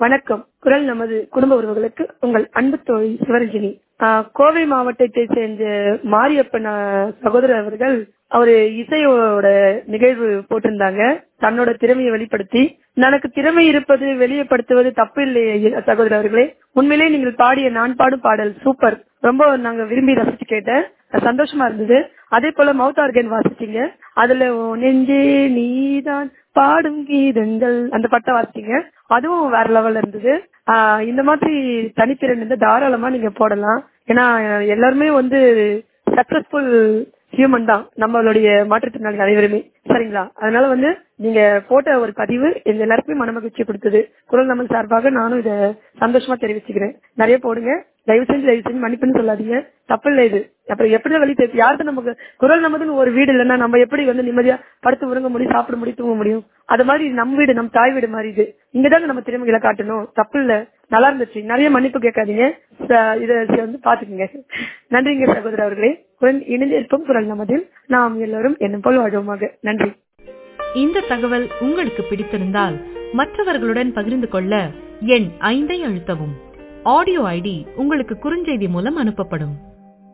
வணக்கம் குரல் நமது குடும்ப உறவுகளுக்கு உங்கள் அன்பு தோழி சிவரஞ்சனி ஆஹ் கோவை மாவட்டத்தை சேர்ந்த மாரியப்பன் ஆஹ் சகோதரர் அவர்கள் அவரு இசையோட நிகழ்வு போட்டிருந்தாங்க தன்னோட திறமையை வெளிப்படுத்தி எனக்கு திறமை இருப்பது வெளியப்படுத்துவது தப்பு இல்லையே சகோதரர் அவர்களே உண்மையிலே நீங்கள் பாடிய நான் பாடும் பாடல் சூப்பர் ரொம்ப நாங்க விரும்பி ரசிச்சு கேட்டேன் சந்தோஷமா இருந்தது அதே போல மவுத் ஆர்கன் வாசிச்சீங்க அதுல உன் நெஞ்சே நீதான் பாடும் கீதங்கள் அந்த பட்டை வாசிச்சீங்க அதுவும் வேற லெவல்ல இருந்தது ஆஹ் இந்த மாதிரி தனித்திறன் இருந்தா தாராளமா நீங்க போடலாம் ஏன்னா எல்லாருமே வந்து சக்சஸ்ஃபுல் ஹியூமன் தான் நம்மளுடைய மாற்றுத்திறனாளிகள் அனைவருமே சரிங்களா அதனால வந்து நீங்க போட்ட ஒரு பதிவு எங்க எல்லாருக்குமே மனமகிழ்ச்சி கொடுத்தது குரல் நம்ம சார்பாக நானும் இத சந்தோஷமா தெரிவிச்சுக்கிறேன் நிறைய போடுங்க தயவு செஞ்சு தயவு செஞ்சு மன்னிப்புன்னு சொல்லாதீங்க தப்பு இல்லை இது அப்புறம் எப்படி வெளியே தெரியும் யாருக்கு நமக்கு குரல் நமதுன்னு ஒரு வீடு இல்லைன்னா நம்ம எப்படி வந்து நிம்மதியா படுத்து உறங்க முடியும் சாப்பிட முடியும் தூங்க முடியும் அது மாதிரி நம் வீடு நம் தாய் வீடு மாதிரி இது இங்கதாங்க நம்ம திறமைகளை காட்டணும் தப்பு இல்ல நல்லா இருந்துச்சு நிறைய மன்னிப்பு கேட்காதீங்க இத வந்து பாத்துக்கோங்க நன்றிங்க சகோதரர் அவர்களே குரல் இணைந்திருக்கும் குரல் நமதில் நாம் எல்லாரும் என்னும் போல் வாழ்வோமாக நன்றி இந்த தகவல் உங்களுக்கு பிடித்திருந்தால் மற்றவர்களுடன் பகிர்ந்து கொள்ள எண் ஐந்தை அழுத்தவும் ஆடியோ ஐடி உங்களுக்கு குறுஞ்செய்தி மூலம் அனுப்பப்படும்